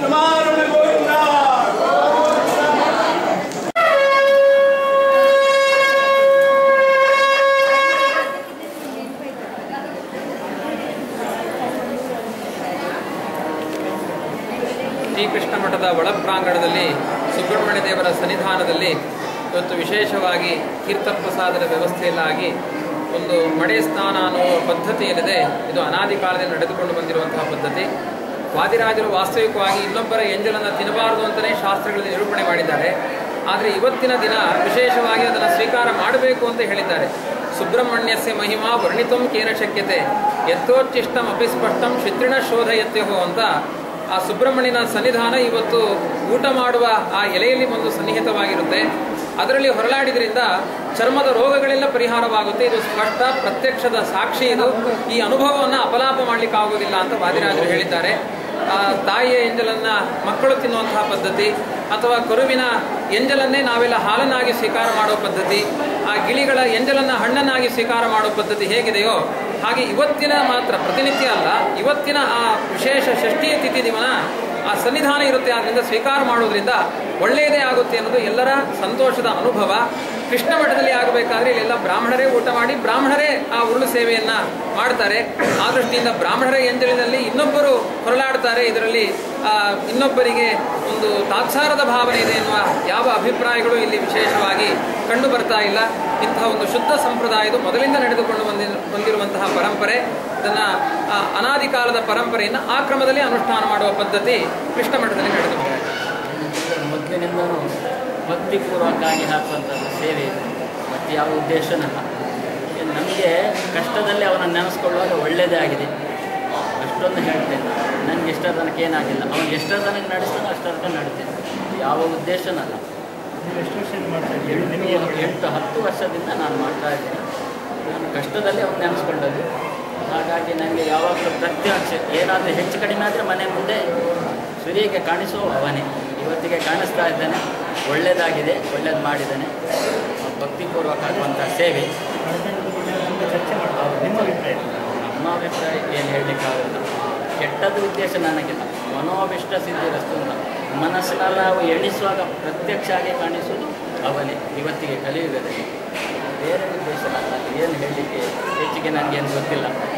ರಮಾರಮಣ ಗೋವಿಂದ ಶ್ರೀಕೃಷ್ಣ ಮಠದ ಒಳಪ್ರಾಂಗಣದಲ್ಲಿ ಸುಬ್ರಹ್ಮಣ್ಯ ದೇವರ ಸನ್ನಿಧಾನದಲ್ಲಿ ಇವತ್ತು ವಿಶೇಷವಾಗಿ ತೀರ್ಥಪ್ರಸಾದದ ವ್ಯವಸ್ಥೆಯಲ್ಲಾಗಿ ಒಂದು ಮಡೆ ಸ್ನಾನ ಅನ್ನುವ ಪದ್ಧತಿ ಏನಿದೆ ಇದು ಅನಾದಿ ಕಾಲದಲ್ಲಿ ನಡೆದುಕೊಂಡು ಬಂದಿರುವಂತಹ ಪದ್ಧತಿ ವಾದಿರಾಜರು ವಾಸ್ತವಿಕವಾಗಿ ಇನ್ನೊಬ್ಬರ ಎಂಜಲನ್ನು ತಿನ್ನಬಾರದು ಅಂತಲೇ ಶಾಸ್ತ್ರಗಳಲ್ಲಿ ನಿರೂಪಣೆ ಮಾಡಿದ್ದಾರೆ ಆದರೆ ಇವತ್ತಿನ ದಿನ ವಿಶೇಷವಾಗಿ ಅದನ್ನು ಸ್ವೀಕಾರ ಮಾಡಬೇಕು ಅಂತ ಹೇಳಿದ್ದಾರೆ ಸುಬ್ರಹ್ಮಣ್ಯಸ್ಯ ಮಹಿಮಾ ವರ್ಣಿತಂ ಕೇನ ಶಕ್ಯತೆ ಯಥೋಚ್ಚಿಷ್ಟಂ ಅಪಿಸ್ಪಷ್ಟಂ ಶಿತ್ರಿಣ ಶೋಧಯತ್ಯಹೋ ಅಂತ ಆ ಸುಬ್ರಹ್ಮಣ್ಯನ ಸನ್ನಿಧಾನ ಇವತ್ತು ಊಟ ಮಾಡುವ ಆ ಎಲೆಯಲ್ಲಿ ಒಂದು ಸನ್ನಿಹಿತವಾಗಿರುತ್ತೆ ಅದರಲ್ಲಿ ಹೊರಲಾಡಿದ್ರಿಂದ ಚರ್ಮದ ರೋಗಗಳೆಲ್ಲ ಪರಿಹಾರವಾಗುತ್ತೆ ಇದು ಸ್ಪಷ್ಟ ಪ್ರತ್ಯಕ್ಷದ ಸಾಕ್ಷಿ ಇದು ಈ ಅನುಭವವನ್ನು ಅಪಲಾಪ ಮಾಡಲಿಕ್ಕೆ ಆಗೋದಿಲ್ಲ ಅಂತ ವಾದಿರಾಜರು ಹೇಳಿದ್ದಾರೆ ಆ ತಾಯಿಯ ಎಂಜಲನ್ನ ಮಕ್ಕಳು ತಿನ್ನುವಂತಹ ಪದ್ಧತಿ ಅಥವಾ ಕರುವಿನ ಎಂಜಲನ್ನೇ ನಾವೆಲ್ಲ ಹಾಲನ್ನಾಗಿ ಸ್ವೀಕಾರ ಮಾಡೋ ಪದ್ಧತಿ ಆ ಗಿಳಿಗಳ ಎಂಜಲನ್ನ ಹಣ್ಣನ್ನಾಗಿ ಸ್ವೀಕಾರ ಮಾಡೋ ಪದ್ಧತಿ ಹೇಗಿದೆಯೋ ಹಾಗೆ ಇವತ್ತಿನ ಮಾತ್ರ ಪ್ರತಿನಿತ್ಯ ಅಲ್ಲ ಇವತ್ತಿನ ಆ ವಿಶೇಷ ಷಷ್ಠಿಯ ತಿಥಿ ದಿವನ ಆ ಸನ್ನಿಧಾನ ಇರುತ್ತೆ ಆದ್ದರಿಂದ ಸ್ವೀಕಾರ ಮಾಡೋದ್ರಿಂದ ಒಳ್ಳೆಯದೇ ಆಗುತ್ತೆ ಅನ್ನೋದು ಎಲ್ಲರ ಸಂತೋಷದ ಅನುಭವ ಕೃಷ್ಣ ಮಠದಲ್ಲಿ ಆಗಬೇಕಾದ್ರೆ ಇಲ್ಲೆಲ್ಲ ಬ್ರಾಹ್ಮಣರೇ ಊಟ ಮಾಡಿ ಬ್ರಾಹ್ಮಣರೇ ಆ ಉರುಳು ಸೇವೆಯನ್ನ ಮಾಡ್ತಾರೆ ಆ ದೃಷ್ಟಿಯಿಂದ ಬ್ರಾಹ್ಮಣರ ಎಂಜಲಿನಲ್ಲಿ ಇನ್ನೊಬ್ಬರು ಹೊರಲಾಡ್ತಾರೆ ಇದರಲ್ಲಿ ಆ, ಇನ್ನೊಬ್ಬರಿಗೆ ಒಂದು ತಾತ್ಸಾರದ ಭಾವನೆ ಇದೆ ಎನ್ನುವ ಯಾವ ಅಭಿಪ್ರಾಯಗಳು ಇಲ್ಲಿ ವಿಶೇಷವಾಗಿ ಕಂಡು ಬರ್ತಾ ಇಲ್ಲ ಇಂತಹ ಒಂದು ಶುದ್ಧ ಸಂಪ್ರದಾಯದ ಮೊದಲಿಂದ ನಡೆದುಕೊಂಡು ಬಂದಿ ಬಂದಿರುವಂತಹ ಪರಂಪರೆ ಇದನ್ನು ಅನಾದಿ ಕಾಲದ ಪರಂಪರೆಯನ್ನು ಆ ಕ್ರಮದಲ್ಲಿ ಅನುಷ್ಠಾನ ಮಾಡುವ ಪದ್ಧತಿ ಕೃಷ್ಣ ಮಠದಲ್ಲಿ ನಡೆದು ಬಂದಿದೆ ಮೊದಲಿನಿಂದನೂ ಭಕ್ತಿಪೂರ್ವಕವಾಗಿ ಹಾಕುವಂಥದ್ದು ಸೇವೆ ಇದು ಮತ್ತು ಯಾವ ಉದ್ದೇಶನಲ್ಲ ನಮಗೆ ಕಷ್ಟದಲ್ಲಿ ಅವನನ್ನು ನೆನೆಸ್ಕೊಳ್ಳುವಾಗ ಒಳ್ಳೆಯದೇ ಆಗಿದೆ ಅಷ್ಟೊಂದು ಹೇಳ್ತೇನೆ ನನಗೆ ಎಷ್ಟರ ತನಕ ಏನಾಗಿಲ್ಲ ಅವನಿಗೆ ಎಷ್ಟರ ತನಕ ನಡೆಸ್ತಾನೋ ಅಷ್ಟರ ತನಕ ನಡ್ತೇನೆ ಯಾವ ಉದ್ದೇಶನಲ್ಲ ಎಂಟು ಎಂಟು ಹತ್ತು ವರ್ಷದಿಂದ ನಾನು ಮಾಡ್ತಾ ಇದ್ದೇನೆ ನಾನು ಕಷ್ಟದಲ್ಲಿ ಅವನು ನೆನೆಸ್ಕೊಂಡದ್ದು ಹಾಗಾಗಿ ನನಗೆ ಯಾವಾಗಲೂ ಪ್ರತ್ಯಕ್ಷ ಏನಾದರೂ ಹೆಚ್ಚು ಕಡಿಮೆ ಆದರೆ ಮನೆ ಮುಂದೆ ಸೂರ್ಯಗೆ ಕಾಣಿಸುವ ಅವನೇ ಇವತ್ತಿಗೆ ಕಾಣಿಸ್ತಾ ಇದ್ದಾನೆ ಒಳ್ಳೆಯದಾಗಿದೆ ಒಳ್ಳೇದು ಮಾಡಿದ್ದಾನೆ ಭಕ್ತಿಪೂರ್ವಕ ಆಗುವಂಥ ಸೇವೆ ನಿಮ್ಮ ಅಭಿಪ್ರಾಯ ನಮ್ಮ ಅಭಿಪ್ರಾಯ ಏನು ಹೇಳಲಿಕ್ಕಾಗಲ್ಲ ಕೆಟ್ಟದ್ದು ಉದ್ದೇಶ ನನಗಿಲ್ಲ ಮನೋಭಿಷ್ಟ ಸಿದ್ಧಿರಸ್ತು ಅಂತ ಮನಸ್ಸಿನಲ್ಲಿ ನಾವು ಎಣಿಸುವಾಗ ಪ್ರತ್ಯಕ್ಷ ಆಗಿ ಕಾಣಿಸುವುದು ಅವನೇ ಇವತ್ತಿಗೆ ಕಲಿಯುಗದಲ್ಲಿ ಬೇರೆ ಉದ್ದೇಶ ಅಲ್ಲ ಏನು ಹೇಳಲಿಕ್ಕೆ ಹೆಚ್ಚಿಗೆ ನನಗೇನು ಗೊತ್ತಿಲ್ಲ